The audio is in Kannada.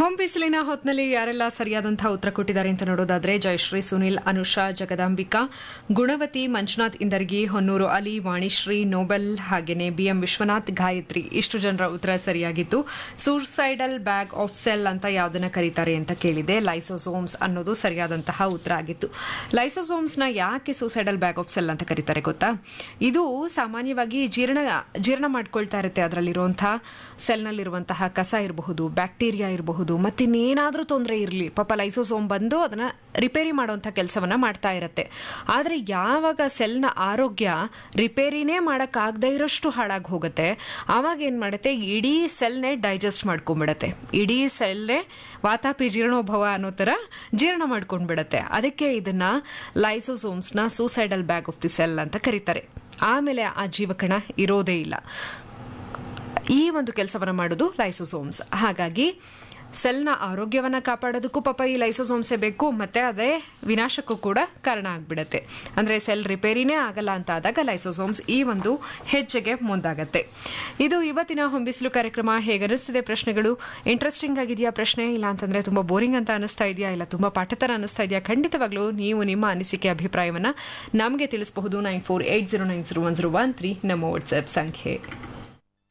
ಹೋಮ್ ಬಿಸಿಲಿನ ಹೊತ್ನಲ್ಲಿ ಯಾರೆಲ್ಲ ಸರಿಯಾದಂತಹ ಉತ್ತರ ಕೊಟ್ಟಿದ್ದಾರೆ ಅಂತ ನೋಡೋದಾದ್ರೆ ಜಯಶ್ರೀ ಸುನಿಲ್ ಅನುಷಾ ಜಗದಾಂಬಿಕಾ ಗುಣವತಿ ಮಂಜುನಾಥ್ ಇಂದರ್ಗಿ ಹೊನ್ನೂರು ಅಲಿ ವಾಣಿಶ್ರೀ ನೋಬೆಲ್ ಹಾಗೇನೆ ಬಿಎಂ ವಿಶ್ವನಾಥ್ ಗಾಯತ್ರಿ ಇಷ್ಟು ಜನರ ಉತ್ತರ ಸರಿಯಾಗಿತ್ತು ಸೂಸೈಡಲ್ ಬ್ಯಾಗ್ ಆಫ್ ಸೆಲ್ ಅಂತ ಯಾವ್ದನ್ನ ಕರೀತಾರೆ ಅಂತ ಕೇಳಿದೆ ಲೈಸೋಸೋಮ್ಸ್ ಅನ್ನೋದು ಸರಿಯಾದಂತಹ ಉತ್ತರ ಆಗಿತ್ತು ಲೈಸೋಸೋಮ್ಸ್ ನ ಯಾಕೆ ಸೂಸೈಡಲ್ ಬ್ಯಾಗ್ ಆಫ್ ಸೆಲ್ ಅಂತ ಕರೀತಾರೆ ಗೊತ್ತಾ ಇದು ಸಾಮಾನ್ಯವಾಗಿ ಜೀರ್ಣ ಜೀರ್ಣ ಮಾಡ್ಕೊಳ್ತಾ ಇರುತ್ತೆ ಅದರಲ್ಲಿರುವಂತಹ ಸೆಲ್ನಲ್ಲಿರುವಂತಹ ಕಸ ಇರಬಹುದು ಬ್ಯಾಕ್ಟೀರಿಯಾ ಇರಬಹುದು ಮತ್ತಿನ್ನೇನಾದ್ರೂ ತೊಂದರೆ ಇರಲಿ ಪಾಪ ಲೈಸೋಸೋಮ್ ಬಂದು ಅದನ್ನ ರಿಪೇರಿ ಮಾಡುವಂಥ ಕೆಲಸವನ್ನ ಮಾಡ್ತಾ ಇರುತ್ತೆ ಆದರೆ ಯಾವಾಗ ಸೆಲ್ನ ಆರೋಗ್ಯ ರಿಪೇರಿನೇ ಮಾಡೋಕ್ಕಾಗದೇ ಇರೋಷ್ಟು ಹಾಳಾಗಿ ಹೋಗುತ್ತೆ ಆವಾಗ ಏನು ಮಾಡುತ್ತೆ ಇಡೀ ಸೆಲ್ನೇ ಡೈಜೆಸ್ಟ್ ಮಾಡ್ಕೊಂಡ್ಬಿಡತ್ತೆ ಇಡೀ ಸೆಲ್ನೇ ವಾತಾಪಿ ಜೀರ್ಣೋಭವ ಅನ್ನೋ ಥರ ಜೀರ್ಣ ಮಾಡ್ಕೊಂಡ್ಬಿಡತ್ತೆ ಅದಕ್ಕೆ ಇದನ್ನ ಲೈಸೋಸೋಮ್ಸ್ನ suicidal bag of the cell ಅಂತ ಕರೀತಾರೆ ಆಮೇಲೆ ಆ ಜೀವಕಣ ಇರೋದೇ ಇಲ್ಲ ಈ ಒಂದು ಕೆಲಸವನ್ನ ಮಾಡೋದು ಲೈಸೋಸೋಮ್ಸ್ ಹಾಗಾಗಿ ಸೆಲ್ನ ಆರೋಗ್ಯವನ್ನ ಕಾಪಾಡೋದಕ್ಕೂ ಪಾಪ ಈ ಲೈಸೋಸೋಮ್ಸೇ ಬೇಕು ಮತ್ತೆ ಅದೇ ವಿನಾಶಕ್ಕೂ ಕೂಡ ಕಾರಣ ಆಗ್ಬಿಡತ್ತೆ ಅಂದ್ರೆ ಸೆಲ್ ರಿಪೇರಿನೇ ಆಗಲ್ಲ ಅಂತ ಆದಾಗ ಲೈಸೋಸೋಮ್ಸ್ ಈ ಒಂದು ಹೆಜ್ಜೆಗೆ ಮುಂದಾಗತ್ತೆ ಇದು ಇವತ್ತಿನ ಹೊಂಬಿಸಿಲು ಕಾರ್ಯಕ್ರಮ ಹೇಗನಿಸ್ತಿದೆ ಪ್ರಶ್ನೆಗಳು ಇಂಟ್ರೆಸ್ಟಿಂಗ್ ಆಗಿದೆಯಾ ಪ್ರಶ್ನೆ ಇಲ್ಲ ಅಂತಂದ್ರೆ ತುಂಬಾ ಬೋರಿಂಗ್ ಅಂತ ಅನಿಸ್ತಾ ಇದೆಯಾ ಇಲ್ಲ ತುಂಬಾ ಪಾಠತರ ಅನಿಸ್ತಾ ಇದೆಯಾ ಖಂಡಿತವಾಗ್ಲೂ ನೀವು ನಿಮ್ಮ ಅನಿಸಿಕೆ ಅಭಿಪ್ರಾಯವನ್ನ ನಮಗೆ ತಿಳಿಸಬಹುದು nine four eight zero nine zero one zero one three ನಮ್ಮ ವಾಟ್ಸ್ಆಪ್ ಸಂಖ್ಯೆ